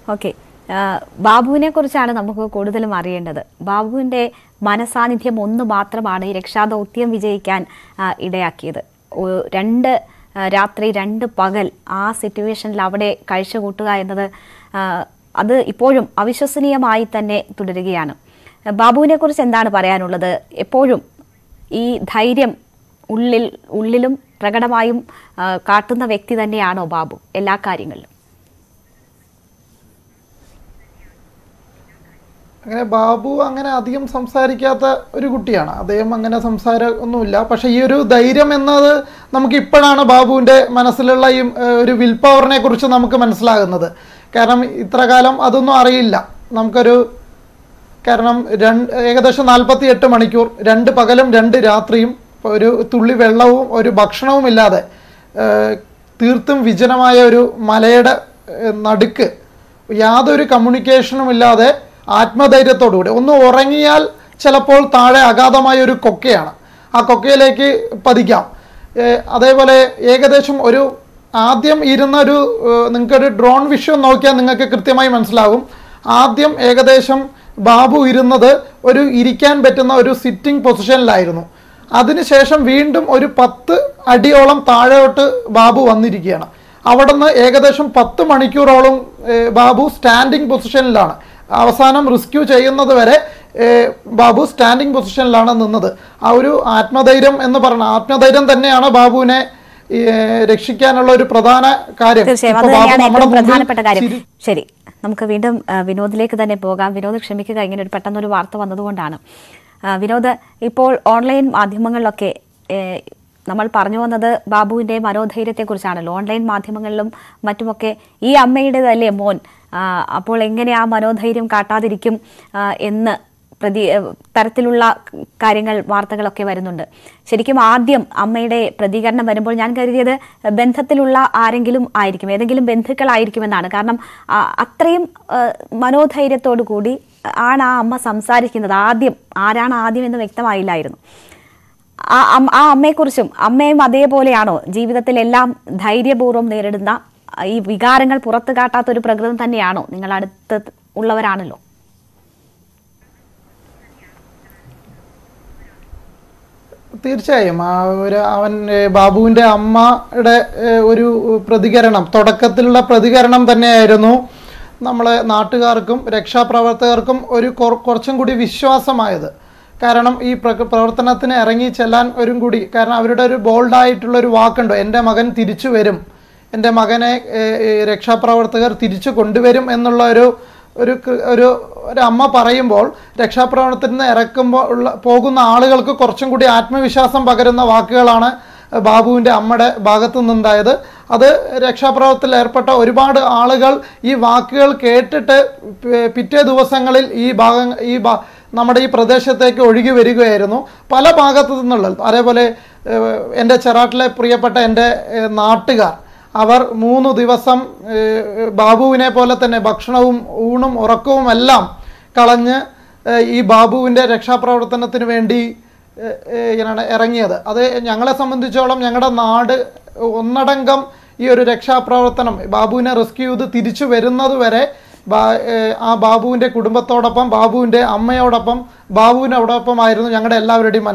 okay ബാബുവിനെ കുറിച്ചാണ് നമുക്ക് കൂടുതലും അറിയേണ്ടത് ബാബുവിൻ്റെ മനസാന്നിധ്യം ഒന്ന് മാത്രമാണ് ഈ രക്ഷാദൗത്യം വിജയിക്കാൻ ആ, ഇടയാക്കിയത് ഒ- രണ്ട് ആ, രാത്രി രണ്ട് പകൽ ആ സിറ്റുവേഷനിൽ അവിടെ കഴിച്ചു കൂട്ടുക എന്നത് ആ, അത് ഇപ്പോഴും അവിശ്വസനീയമായി തന്നെ തുടരുകയാണ് ബാബുവിനെ കുറിച്ച് എന്താണ് പറയാനുള്ളത് എപ്പോഴും ഈ ധൈര്യം ഉള്ളിൽ ഉള്ളിലും പ്രകടമായും ആ, കാട്ടുന്ന വ്യക്തി തന്നെയാണോ ബാബു എല്ലാ കാര്യങ്ങളിലും അങ്ങനെ ബാബു അങ്ങനെ അധികം സംസാരിക്കാത്ത ഒരു കുട്ടിയാണ് അദ്ദേഹം അങ്ങനെ സംസാരം ഒന്നുമില്ല പക്ഷെ ഈ ഒരു ധൈര്യം എന്നത് നമുക്ക് ഇപ്പോഴാണ് ബാബുവിൻ്റെ മനസ്സിലുള്ള ഈ ഏഹ്, ഒരു വിൽ പവറിനെ കുറിച്ച് നമുക്ക് മനസ്സിലാകുന്നത് കാരണം ഇത്ര കാലം അതൊന്നും അറിയില്ല നമുക്കൊരു കാരണം രണ്ട് ഏകദേശം നാൽപ്പത്തി എട്ട് മണിക്കൂർ രണ്ട് പകലും രണ്ട് രാത്രിയും ഒരു തുള്ളി വെള്ളവും ഒരു ഭക്ഷണവും ഇല്ലാതെ ഏഹ്, തീർത്തും വിജനമായ ഒരു മലയുടെ ഏഹ്, നടുക്ക് യാതൊരു കമ്മ്യൂണിക്കേഷനും ഇല്ലാതെ ആത്മധൈര്യത്തോടുകൂടി ഒന്ന് ഉറങ്ങിയാൽ ചിലപ്പോൾ താഴെ അഗാധമായ ഒരു കൊക്കയാണ് ആ കൊക്കയിലേക്ക് പതിക്കാം ഏഹ്, അതേപോലെ ഏകദേശം ഒരു ആദ്യം ഇരുന്ന ഒരു ഏഹ്, നിങ്ങൾക്കൊരു ഡ്രോൺ വിഷ്വൽ നോക്കിയാൽ നിങ്ങൾക്ക് കൃത്യമായി മനസ്സിലാകും ആദ്യം ഏകദേശം ബാബു ഇരുന്നത് ഒരു ഇരിക്കാൻ പറ്റുന്ന ഒരു സിറ്റിംഗ് പൊസിഷനിലായിരുന്നു അതിനുശേഷം വീണ്ടും ഒരു പത്ത് അടിയോളം താഴോട്ട് ബാബു വന്നിരിക്കുകയാണ് അവിടുന്ന് ഏകദേശം പത്ത് മണിക്കൂറോളം ഏഹ്, ബാബു സ്റ്റാൻഡിംഗ് പൊസിഷനിലാണ് അവസാനം റെസ്ക്യൂ ചെയ്യുന്നത് വരെ ഏഹ്, ബാബു സ്റ്റാൻഡിംഗ് പൊസിഷനിലാണ് നിന്നത് ആ ഒരു ആത്മധൈര്യം എന്ന് പറഞ്ഞ ആത്മധൈര്യം തന്നെയാണ് ബാബുവിനെ ഏഹ്, രക്ഷിക്കാനുള്ള ഒരു പ്രധാന കാര്യം തീർച്ചയായും അത് ഇപ്പൊ ബാബു തന്നെയാണ് നമ്മുടെ ഏറ്റവും മുമ്പിൽ പ്രധാനപ്പെട്ട കാര്യം ചിരി- ശരി നമുക്ക് വീണ്ടും ആ, വിനോദിലേക്ക് തന്നെ പോകാം വിനോദ് ക്ഷമിക്കുക ഇങ്ങനെ ഒരു പെട്ടെന്നൊരു വാർത്ത വന്നതുകൊണ്ടാണ് ആ, വിനോദ് ഇപ്പോൾ ഓൺലൈൻ മാധ്യമങ്ങളിലൊക്കെ ഏ, നമ്മൾ പറഞ്ഞു വന്നത് ബാബുവിന്റെ മനോധൈര്യത്തെക്കുറിച്ചാണല്ലോ ഓൺലൈൻ മാധ്യമങ്ങളിലും മറ്റുമൊക്കെ ഈ അമ്മയുടേതല്ലേ മോൻ ആ, അപ്പോൾ എങ്ങനെ ആ മനോധൈര്യം കാട്ടാതിരിക്കും ആ, എന്ന് പ്രതി ഏഹ് തരത്തിലുള്ള കാര്യങ്ങൾ വാർത്തകളൊക്കെ വരുന്നുണ്ട് ശരിക്കും ആദ്യം അമ്മയുടെ പ്രതികരണം വരുമ്പോൾ ഞാൻ കരുതിയത് ബന്ധത്തിലുള്ള ആരെങ്കിലും ആയിരിക്കും ഏതെങ്കിലും ബന്ധുക്കളായിരിക്കുമെന്നാണ് കാരണം ആ, അത്രയും ഏഹ് മനോധൈര്യത്തോടു കൂടി ആണ് ആ അമ്മ സംസാരിക്കുന്നത് ആദ്യം ആരാണ് ആദ്യം എന്ന് വ്യക്തമായില്ലായിരുന്നു ആ അം- ആ അമ്മയെക്കുറിച്ചും അമ്മയും അതേപോലെയാണോ ജീവിതത്തിലെല്ലാം ധൈര്യപൂർവ്വം നേരിടുന്ന ഈ വികാരങ്ങൾ പുറത്തു കാട്ടാത്ത ഒരു പ്രകൃതം തന്നെയാണോ നിങ്ങൾ അടുത്ത് ഉള്ളവരാണല്ലോ തീർച്ചയായും ആ ഒരു അവൻ ഏ, ബാബുവിൻ്റെ അമ്മയുടെ ഏ, ഒരു പ്രതികരണം തുടക്കത്തിലുള്ള പ്രതികരണം തന്നെയായിരുന്നു നമ്മളെ നാട്ടുകാർക്കും രക്ഷാപ്രവർത്തകർക്കും ഒരു കൊർ- കുറച്ചും കൂടി വിശ്വാസമായത് കാരണം ഈ പ്ര- പ്രവർത്തനത്തിന് ഇറങ്ങി ചെല്ലാൻ ഒരു കൂടി കാരണം അവരുടെ ഒരു ബോൾഡായിട്ടുള്ള ഒരു വാക്കുണ്ട് എൻ്റെ മകൻ തിരിച്ചു വരും എൻ്റെ മകനെ ഏ, ഏ, രക്ഷാപ്രവർത്തകർ തിരിച്ചു കൊണ്ടുവരും എന്നുള്ള ഒരു ഒരു കൃ- ഒരു ഒരു അമ്മ പറയുമ്പോൾ രക്ഷാപ്രവർത്തനത്തിന് ഇറക്കുമ്പോൾ ഉള്ള പോകുന്ന ആളുകൾക്ക് കുറച്ചും കൂടി ആത്മവിശ്വാസം പകരുന്ന വാക്കുകളാണ് ബാബുവിൻ്റെ അമ്മയുടെ ഭാഗത്തു നിന്നുണ്ടായത് അത് രക്ഷാപ്രവർത്തനത്തിൽ ഏർപ്പെട്ട ഒരുപാട് ആളുകൾ ഈ വാക്കുകൾ കേട്ടിട്ട് പി- പിറ്റേ ദിവസങ്ങളിൽ ഈ ഭാഗം ഈ ഭാ നമ്മുടെ ഈ പ്രദേശത്തേക്ക് ഒഴുകി വരികയായിരുന്നു പല ഭാഗത്തു നിന്നുള്ള അതേപോലെ ഏഹ്, എൻ്റെ ചെറാട്ടിലെ പ്രിയപ്പെട്ട എൻ്റെ ഏഹ്, നാട്ടുകാർ അവർ മൂന്ന് ദിവസം ഏഹ്, ബാബുവിനെ പോലെ തന്നെ ഭക്ഷണവും ഊണും ഉറക്കവും എല്ലാം കളഞ്ഞ് ഏഹ്, ഈ ബാബുവിൻ്റെ രക്ഷാപ്രവർത്തനത്തിന് വേണ്ടി ഏഹ്, ഏഹ്, ഇങ്ങനെയാണ് ഇറങ്ങിയത് അത് ഞങ്ങളെ സംബന്ധിച്ചോളം ഞങ്ങളുടെ നാട് ഒന്നടങ്കം ഈ ഒരു രക്ഷാപ്രവർത്തനം ബാബുവിനെ റെസ്ക്യൂ ചെയ്ത് തിരിച്ചു വരുന്നത് വരെ ബാ- ഏഹ്, ആ ബാബുവിൻ്റെ കുടുംബത്തോടൊപ്പം ബാബുവിൻ്റെ അമ്മയോടൊപ്പം ബാബുവിനോടൊപ്പം ആയിരുന്നു ഞങ്ങളുടെ എല്ലാവരുടെയും